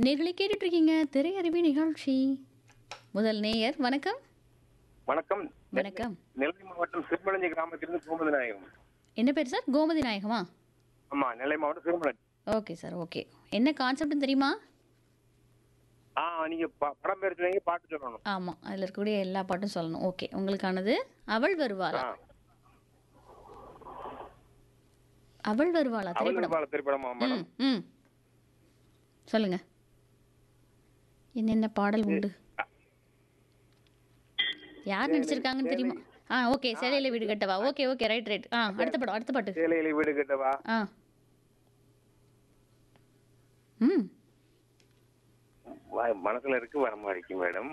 நேர்களை கேட்டுட்டு இருக்கீங்க திரையறிவி நிகழ்ச்சி முதல் நேயர் வணக்கம் வணக்கம் வணக்கம் நெல்லை மாவட்டம் சிறுமலஞ்சி கிராமத்திலிருந்து கோமதி நாயகம் என்ன பேர் சார் கோமதி நாயகமா ஆமா நெல்லை மாவட்டம் சிறுமலஞ்சி ஓகே சார் ஓகே என்ன கான்செப்ட்னு தெரியுமா ஆ நீங்க ப- படம் பேர் சொன்னீங்க பாட்டு சொல்லணும் ஆமாம் அதில் இருக்கக்கூடிய எல்லா பாட்டும் சொல்லணும் ஓகே உங்களுக்கானது அவள் வருவாளா ஆ. அவள் வருவாளா அவள் திரைப்படம் பால திரைப்படமா மேடம் ம் ம் சொல்லுங்க என்னென்ன பாடல் உண்டு யார் நடிச்சிருக்காங்கன்னு தெரியுமா ஆ ஓகே சேலையில வீடு கட்டவா ஓகே ஓகே ரைட் ரைட் ஆ அடுத்த படம் அடுத்த பாட்டு சேலையில வீடு கட்டவா ஆ ம் வ- மனசுல இருக்கு வர மாதிரி மேடம்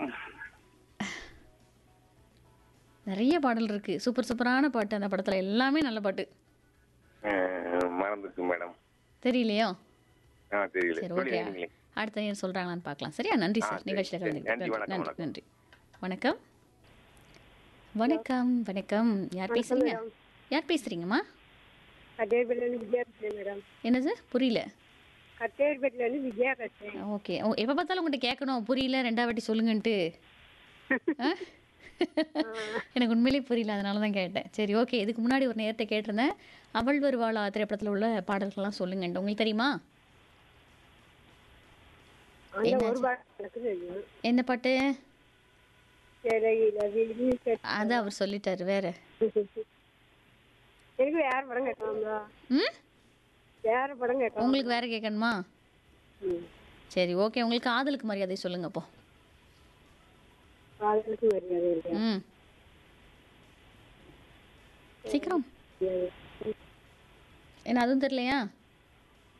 நிறைய பாடல் இருக்கு சூப்பர் சூப்பரான பாட்டு அந்த படத்துல எல்லாமே நல்ல பாட்டு அஹ், மறந்துச்சு மேடம் தெரியலையோ ஆ தெரியல சரி சொல்லி ஓகே நீங்களே. அடுத்த நேரம் சொல்றாங்களான்னு பார்க்கலாம் சரியா நன்றி ஆ, சார் சரி, நிகழ்ச்சியில் சரி. கலந்துக்கிட்டு நன்றி, வணக்கம், நன்றி நன்றி வணக்கம் வணக்கம் வணக்கம் யார் பேசுறீங்க யார் பேசுறீங்கம்மா கட்டேர்பேட்டிலேருந்து விஜயா பேசுறேன் மேடம் என்னது புரியல கட்டேர்பேட்டிலேருந்து விஜயா பேசுறேன் ஓகே ஓ எப்போ பார்த்தாலும் உங்கள்கிட்ட கேட்கணும் புரியல ரெண்டாவது வாட்டி சொல்லுங்கன்ட்டு ஆ? எனக்கு உண்மையிலேயே புரியல அதனால தான் கேட்டேன் சரி ஓகே இதுக்கு முன்னாடி ஒரு நேரத்தை கேட்டிருந்தேன் அவள் வருவாளா திரைப்படத்தில் உள்ள பாடல்கள்லாம் சொல்லுங்கன்ட்டு உங்களுக்கு தெரியுமா அந்த ஒரு பாட்டு எனக்கு தெரியும் என்ன பாட்டு சிறையில வீடு கட்டி- அதை அவர் சொல்லிட்டாரு வேற எனக்கு வேற படம் கேட்கலாம்ல ம் வேற படம் கேட்கலாம் உங்களுக்கு வேற கேட்கணுமா ம். சரி ஓகே உங்களுக்கு காதலுக்கு மரியாதை சொல்லுங்க அப்போ காதலுக்கு மரியாதை இல்லை ம் சீக்கிரம் என்ன அதுவும் தெரியலையா